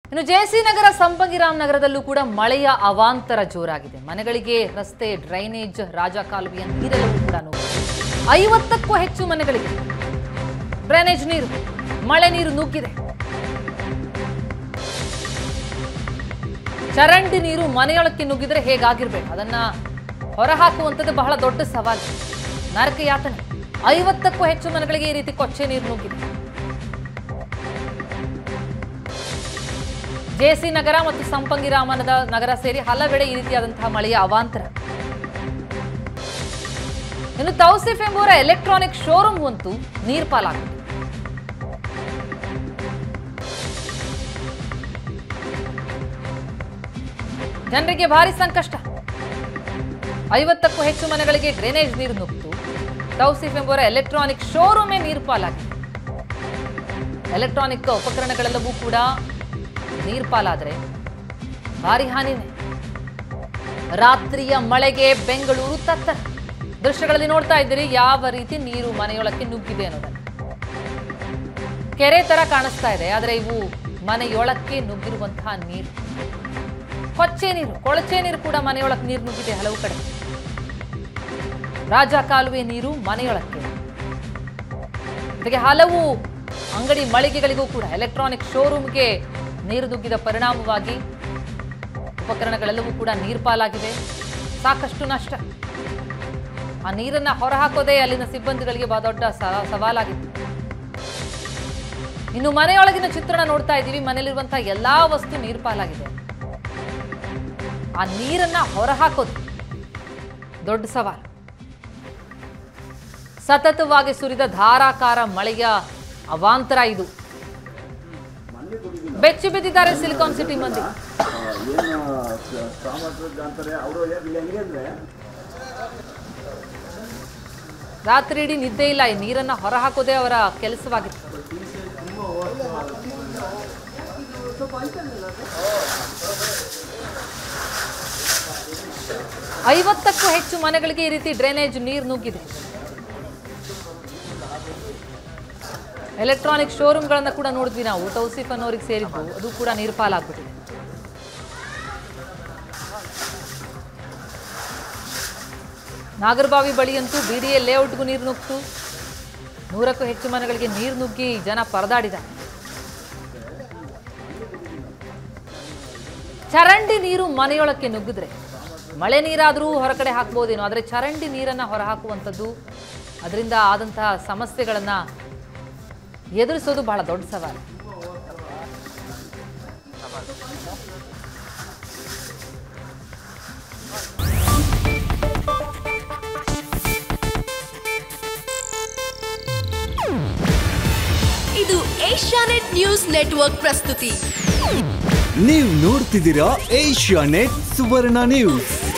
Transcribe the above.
ಇನ್ನು ಜೆಸಿ ನಗರ ಸಂಪಂಗಿರಾಮ್ ನಗರದಲ್ಲೂ ಕೂಡ ಮಳೆಯ ಅವಾಂತರ ಜೋರಾಗಿದೆ ಮನೆಗಳಿಗೆ ರಸ್ತೆ ಡ್ರೈನೇಜ್ ರಾಜ ಕಾಲುವೆಯ ನೀರೆಲ್ಲವೂ ಕೂಡ ನುಗ್ಗಿದೆ ಐವತ್ತಕ್ಕೂ ಹೆಚ್ಚು ಮನೆಗಳಿಗೆ ಡ್ರೈನೇಜ್ ನೀರು ಮಳೆ ನೀರು ನುಗ್ಗಿದೆ ಚರಂಡಿ ನೀರು ಮನೆಯೊಳಕ್ಕೆ ನುಗ್ಗಿದ್ರೆ ಹೇಗಾಗಿರ್ಬೇಕು ಅದನ್ನ ಹೊರಹಾಕುವಂಥದ್ದು ಬಹಳ ದೊಡ್ಡ ಸವಾಲು ನರಕ ಯಾತನೆ ಐವತ್ತಕ್ಕೂ ಹೆಚ್ಚು ಮನೆಗಳಿಗೆ ಈ ರೀತಿ ಕೊಚ್ಚೆ ನೀರು ನುಗ್ಗಿದೆ ಜೆಸಿ ನಗರ ಮತ್ತು ಸಂಪಂಗಿರಾಮನದ ನಗರ ಸೇರಿ ಹಲವೆಡೆ ಈ ರೀತಿಯಾದಂತಹ ಮಳೆಯ ಅವಾಂತರ ಇನ್ನು ತೌಸಿಫ್ ಎಂಬುವರ ಎಲೆಕ್ಟ್ರಾನಿಕ್ ಶೋರೂಮ್ ಅಂತೂ ನೀರ್ಪಾಲಾಗಿದೆ ಜನರಿಗೆ ಭಾರಿ ಸಂಕಷ್ಟ ಐವತ್ತಕ್ಕೂ ಹೆಚ್ಚು ಮನೆಗಳಿಗೆ ಡ್ರೈನೇಜ್ ನೀರು ನುಗ್ತು ತೌಸಿಫ್ ಎಂಬುವರ ಎಲೆಕ್ಟ್ರಾನಿಕ್ ಶೋರೂಮೇ ನೀರು ಪಾಲಾಗಿದೆ ಎಲೆಕ್ಟ್ರಾನಿಕ್ ಉಪಕರಣಗಳೆಲ್ಲವೂ ಕೂಡ ನೀರು ಪಾಲಾದ್ರೆ ಭಾರಿ ಹಾನಿನೇ ರಾತ್ರಿಯ ಮಳೆಗೆ ಬೆಂಗಳೂರು ತತ್ತರ ದೃಶ್ಯಗಳಲ್ಲಿ ನೋಡ್ತಾ ಇದ್ದೀರಿ ಯಾವ ರೀತಿ ನೀರು ಮನೆಯೊಳಕ್ಕೆ ನುಗ್ಗಿದೆ ಅನ್ನೋದನ್ನ ಕೆರೆ ತರ ಕಾಣಿಸ್ತಾ ಇದೆ ಆದರೆ ಇವು ಮನೆಯೊಳಕ್ಕೆ ನುಗ್ಗಿರುವಂತಹ ನೀರು ಕೊಚ್ಚೆ ನೀರು ಕೊಳಚೆ ನೀರು ಕೂಡ ಮನೆಯೊಳಕ್ಕೆ ನೀರು ನುಗ್ಗಿದೆ ಹಲವು ಕಡೆ ರಾಜ ಕಾಲುವೆ ನೀರು ಮನೆಯೊಳಕ್ಕೆ ಜೊತೆಗೆ ಹಲವು ಅಂಗಡಿ ಮಳಿಗೆಗಳಿಗೂ ಕೂಡ ಎಲೆಕ್ಟ್ರಾನಿಕ್ ಶೋರೂಮ್ಗೆ ನೀರು ನುಗ್ಗಿದ ಪರಿಣಾಮವಾಗಿ ಉಪಕರಣಗಳೆಲ್ಲವೂ ಕೂಡ ನೀರ್ಪಾಲಾಗಿವೆ ಸಾಕಷ್ಟು ನಷ್ಟ ಆ ನೀರನ್ನ ಹೊರಹಾಕೋದೇ ಅಲ್ಲಿನ ಸಿಬ್ಬಂದಿಗಳಿಗೆ ಬಹಳ ದೊಡ್ಡ ಸ- ಸವಾಲಾಗಿತ್ತು ಇನ್ನು ಮನೆಯೊಳಗಿನ ಚಿತ್ರಣ ನೋಡ್ತಾ ಇದ್ದೀವಿ ಮನೆಯಲ್ಲಿರುವಂತಹ ಎಲ್ಲಾ ವಸ್ತು ನೀರ್ಪಾಲಾಗಿದೆ ಆ ನೀರನ್ನ ಹೊರಹಾಕೋದು ದೊಡ್ಡ ಸವಾಲು ಸತತವಾಗಿ ಸುರಿದ ಧಾರಾಕಾರ ಮಳೆಯ ಅವಾಂತರ ಇದು ಬೆಚ್ಚಿ ಬಿದ್ದಿದ್ದಾರೆ ಸಿಲಿಕಾನ್ ಸಿಟಿ ಮಂದಿ ಏನು ಸಾಮರ್ಥ್ಯ ಅಂತಾರೆ ಅವರು ಇಲ್ಲಿ ಹೆಂಗೆ ಅಂದರೆ ರಾತ್ರಿ ಇಡೀ ನಿದ್ದೆ ಇಲ್ಲ ಈ ನೀರನ್ನ ಹೊರಹಾಕೋದೇ ಅವರ ಕೆಲಸವಾಗಿತ್ತು ಐವತ್ತಕ್ಕೂ ಹೆಚ್ಚು ಮನೆಗಳಿಗೆ ಈ ರೀತಿ ಡ್ರೈನೇಜ್ ನೀರು ನುಗ್ಗಿದೆ ಎಲೆಕ್ಟ್ರಾನಿಕ್ ಶೋರೂಮ್ಗಳನ್ನ ಕೂಡ ನೋಡಿದ್ವಿ ನಾವು ತೌಸಿಫ್ ಅನ್ನೋರಿಗೆ ಸೇರಿದ್ದು ಅದು ಕೂಡ ನೀರು ಪಾಲಾಗ್ಬಿಟ್ಟಿದೆ ನಾಗರಬಾವಿ ಬಳಿಯಂತೂ ಬಿಡಿಎ ಲೇಔಟ್ಗೂ ನೀರು ನುಗ್ತು ನೂರಕ್ಕೂ ಹೆಚ್ಚು ಮನೆಗಳಿಗೆ ನೀರು ನುಗ್ಗಿ ಜನ ಪರದಾಡಿದ ಚರಂಡಿ ನೀರು ಮನೆಯೊಳಕ್ಕೆ ನುಗ್ಗಿದ್ರೆ ಮಳೆ ನೀರಾದರೂ ಹೊರಗಡೆ ಹಾಕ್ಬೋದೇನೋ ಆದರೆ ಚರಂಡಿ ನೀರನ್ನು ಹೊರಹಾಕುವಂಥದ್ದು ಅದರಿಂದ ಆದಂತಹ ಸಮಸ್ಯೆಗಳನ್ನು ಎದುರಿಸೋದು ಬಹಳ ದೊಡ್ಡ ಸವಾಲು ಇದು ಏಷ್ಯಾನೆಟ್ ನ್ಯೂಸ್ ನೆಟ್ವರ್ಕ್ ಪ್ರಸ್ತುತಿ ನೀವು ನೋಡ್ತಿದ್ದೀರಾ ಏಷ್ಯಾ ನೆಟ್ ಸುವರ್ಣ ನ್ಯೂಸ್